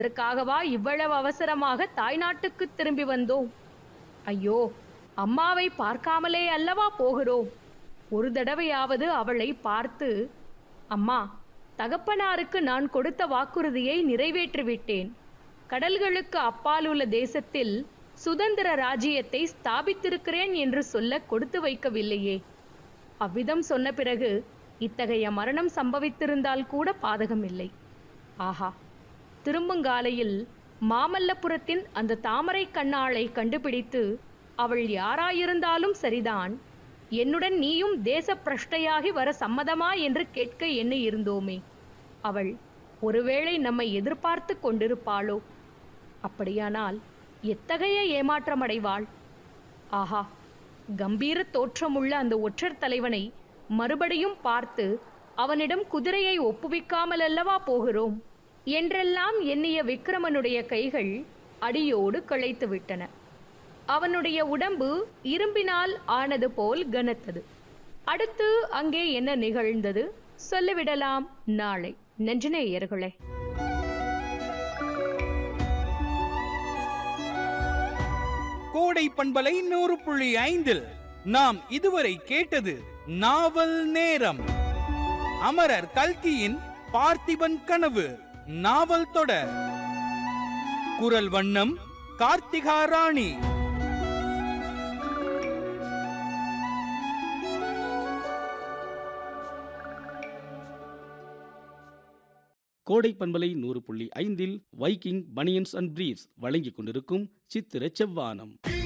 இதற்காகவா இவ்வளவு அவசரமாக தாய்நாட்டுக்கு திரும்பி வந்தோம் ஐயோ அம்மாவை பார்க்காமலே அல்லவா போகிறோம் ஒரு தடவையாவது அவளை பார்த்து அம்மா தகப்பனாருக்கு நான் கொடுத்த வாக்குறுதியை நிறைவேற்றிவிட்டேன் கடல்களுக்கு அப்பால் உள்ள தேசத்தில் சுதந்திர ராஜ்யத்தை ஸ்தாபித்திருக்கிறேன் என்று சொல்ல கொடுத்து வைக்கவில்லையே அவ்விதம் சொன்ன பிறகு இத்தகைய மரணம் சம்பவித்திருந்தால் கூட பாதகமில்லை ஆஹா திரும்புங்காலையில் மாமல்லபுரத்தின் அந்த தாமரை கண்ணாளை கண்டுபிடித்து அவள் யாராயிருந்தாலும் சரிதான் என்னுடன் நீயும் தேச பிரஷ்டையாகி வர சம்மதமா என்று கேட்க எண்ணி இருந்தோமே அவள் ஒருவேளை நம்மை எதிர்பார்த்து கொண்டிருப்பாளோ அப்படியானால் எத்தகைய ஏமாற்றமடைவாள் ஆஹா கம்பீர தோற்றமுள்ள அந்த ஒற்றர் தலைவனை மறுபடியும் பார்த்து அவனிடம் குதிரையை ஒப்புவிக்காமல் அல்லவா போகிறோம் என்றெல்லாம் எண்ணிய விக்ரமனுடைய கைகள் அடியோடு கிளைத்து விட்டன அவனுடைய உடம்பு இரும்பினால் ஆனது போல் கனத்தது அடுத்து அங்கே என்ன நிகழ்ந்தது சொல்லிவிடலாம் நாளை நெஞ்சநேயர்களே கோடை பண்பலை நூறு புள்ளி ஐந்தில் நாம் இதுவரை கேட்டது நாவல் நேரம் அமரர் கல்கியின் பார்த்திபன் கனவு நாவல் தொடர் குரல் வண்ணம் கார்த்திகா ராணி கோடை பண்பலை நூறு புள்ளி ஐந்தில் வைக்கிங் பனியன்ஸ் அண்ட் பிரீஃப்ஸ் வழங்கிக் கொண்டிருக்கும் சித்திர செவ்வானம்